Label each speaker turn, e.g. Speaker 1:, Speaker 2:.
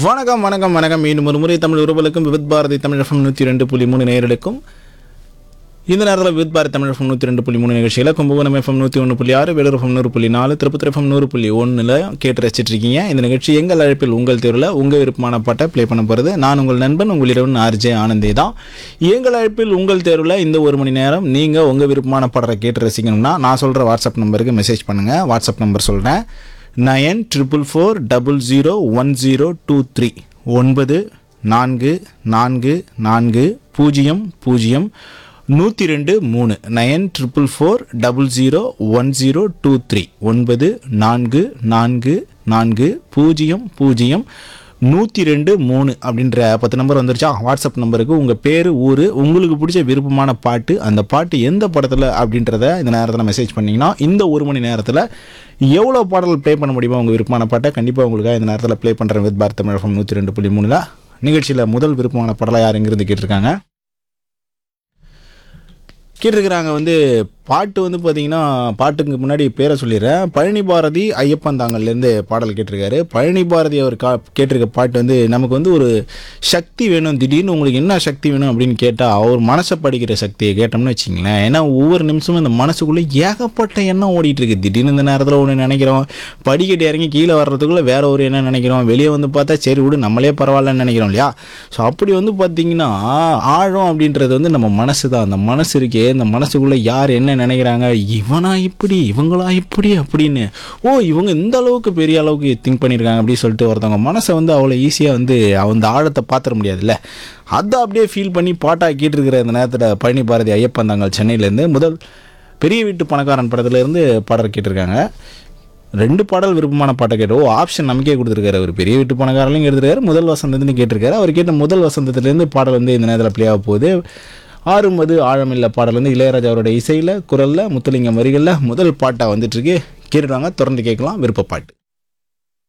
Speaker 1: வணக்கம் வணக்கம் வணக்கம் மீண்டும் ஒரு முறை தமிழ் உறவுகளுக்கும் விவித் பாரதி தமிழ் எஃப்எம் நூற்றி ரெண்டு புள்ளி மூணு நேயர்களுக்கும் இந்த நேரத்தில் விவித் பாரதி தமிழ் எஃப்எம் நூற்றி ரெண்டு புள்ளி மூணு நிகழ்ச்சியில் கும்பகோணம் எஃப்எம் நூற்றி ஒன்று புள்ளி ஆறு வேலூர் எஃப்எம் நூறு புள்ளி நாலு திருப்பத்தூர் எஃப்எம் நூறு புள்ளி ஒன்றில் கேட்டு ரசிச்சிட்டு இருக்கீங்க இந்த நிகழ்ச்சி எங்கள் அழைப்பில் உங்கள் தேர்வில் உங்கள் விருப்பமான பாட்டை ப்ளே பண்ண போகிறது நான் உங்கள் நண்பன் உங்கள் இரவன் ஆர்ஜே ஆனந்தே தான் எங்கள் அழைப்பில் உங்கள் தேர்வில் இந்த ஒரு மணி நேரம் நீங்கள் உங்கள் விருப்பமான பாடலை கேட்டு ரசிக்கணும்னா நான் சொல்கிற வாட்ஸ்அப் நம்பருக்கு மெசேஜ் பண்ணுங்கள் வாட்ஸ்அப் நம்பர் சொல்கிறேன் nine triple four double zero one zero two three ஒன்பது நான்கு நான்கு நான்கு பூஜ்ஜியம் பூஜ்ஜியம் நூற்றி ரெண்டு மூணு nine triple four double zero one zero two three ஒன்பது நான்கு நான்கு நான்கு பூஜ்ஜியம் பூஜ்ஜியம் நூற்றி ரெண்டு மூணு அப்படின்ற பத்து நம்பர் வந்துருச்சா வாட்ஸ்அப் நம்பருக்கு உங்கள் பேர் ஊர் உங்களுக்கு பிடிச்ச விருப்பமான பாட்டு அந்த பாட்டு எந்த படத்தில் அப்படின்றத இந்த நேரத்தில் மெசேஜ் பண்ணிங்கன்னா இந்த ஒரு மணி நேரத்தில் எவ்வளோ பாடல் ப்ளே பண்ண முடியுமோ உங்கள் விருப்பமான பாட்டை கண்டிப்பாக உங்களுக்காக இந்த நேரத்தில் ப்ளே பண்ணுறேன் வித் பாரத் தமிழகம் நூற்றி ரெண்டு புள்ளி மூணில் நிகழ்ச்சியில் முதல் விருப்பமான பாடலாக யார் எங்கிருந்து கேட்டிருக்காங்க கேட்டிருக்கிறாங்க வந்து பாட்டு வந்து பார்த்தீங்கன்னா பாட்டுக்கு முன்னாடி பேரை சொல்லிடுறேன் பழனி பாரதி ஐயப்பன் தாங்கல்லேருந்து பாடல் கேட்டிருக்காரு பழனி பாரதி அவர் கா கேட்டிருக்க பாட்டு வந்து நமக்கு வந்து ஒரு சக்தி வேணும் திடீர்னு உங்களுக்கு என்ன சக்தி வேணும் அப்படின்னு கேட்டால் அவர் மனசை படிக்கிற சக்தியை கேட்டோம்னு வச்சிங்களேன் ஏன்னா ஒவ்வொரு நிமிஷமும் இந்த மனசுக்குள்ளே ஏகப்பட்ட எண்ணம் ஓடிட்டு இருக்கு திடீர்னு இந்த நேரத்தில் ஒன்று நினைக்கிறோம் படிக்கட்டு இறங்கி கீழே வர்றதுக்குள்ளே வேற ஒரு என்ன நினைக்கிறோம் வெளியே வந்து பார்த்தா சரி விடு நம்மளே பரவாயில்லன்னு நினைக்கிறோம் இல்லையா ஸோ அப்படி வந்து பார்த்தீங்கன்னா ஆழம் அப்படின்றது வந்து நம்ம மனசு தான் அந்த மனசு இருக்கே இந்த மனசுக்குள்ளே யார் என்ன நினைக்கிறாங்க இவனா இப்படி இவங்களா இப்படி அப்படின்னு ஓ இவங்க இந்த அளவுக்கு பெரிய அளவுக்கு திங்க் பண்ணியிருக்காங்க அப்படின்னு சொல்லிட்டு ஒருத்தவங்க மனசை வந்து அவ்வளோ ஈஸியாக வந்து அந்த ஆழத்தை பார்த்துட முடியாதுல்ல அதை அப்படியே ஃபீல் பண்ணி பாட்டாக கேட்டிருக்கிற இந்த நேரத்தில் பழனி பாரதி ஐயப்பன் தாங்கள் சென்னையிலேருந்து முதல் பெரிய வீட்டு பணக்காரன் படத்துலேருந்து பாடல் கேட்டிருக்காங்க ரெண்டு பாடல் விருப்பமான பாட்டை கேட்டு ஓ ஆப்ஷன் நமக்கே கொடுத்துருக்காரு அவர் பெரிய வீட்டு பணக்காரலையும் கேட்டிருக்காரு முதல் வசந்தத்துன்னு கேட்டிருக்காரு அவர் கேட்ட முதல் வசந்தத்துலேருந்து பாடல் வந்து இந்த நேரத்தில் ப்ளே ஆக போகுது ஆறுமது ஆழமில்ல பாடல் வந்து இளையராஜா அவரோட இசையில் குரலில் முத்துலிங்கம் வரிகளில் முதல் பாட்டாக வந்துட்டுருக்கு கேட்டுட்டாங்க தொடர்ந்து கேட்கலாம் விருப்ப பாட்டு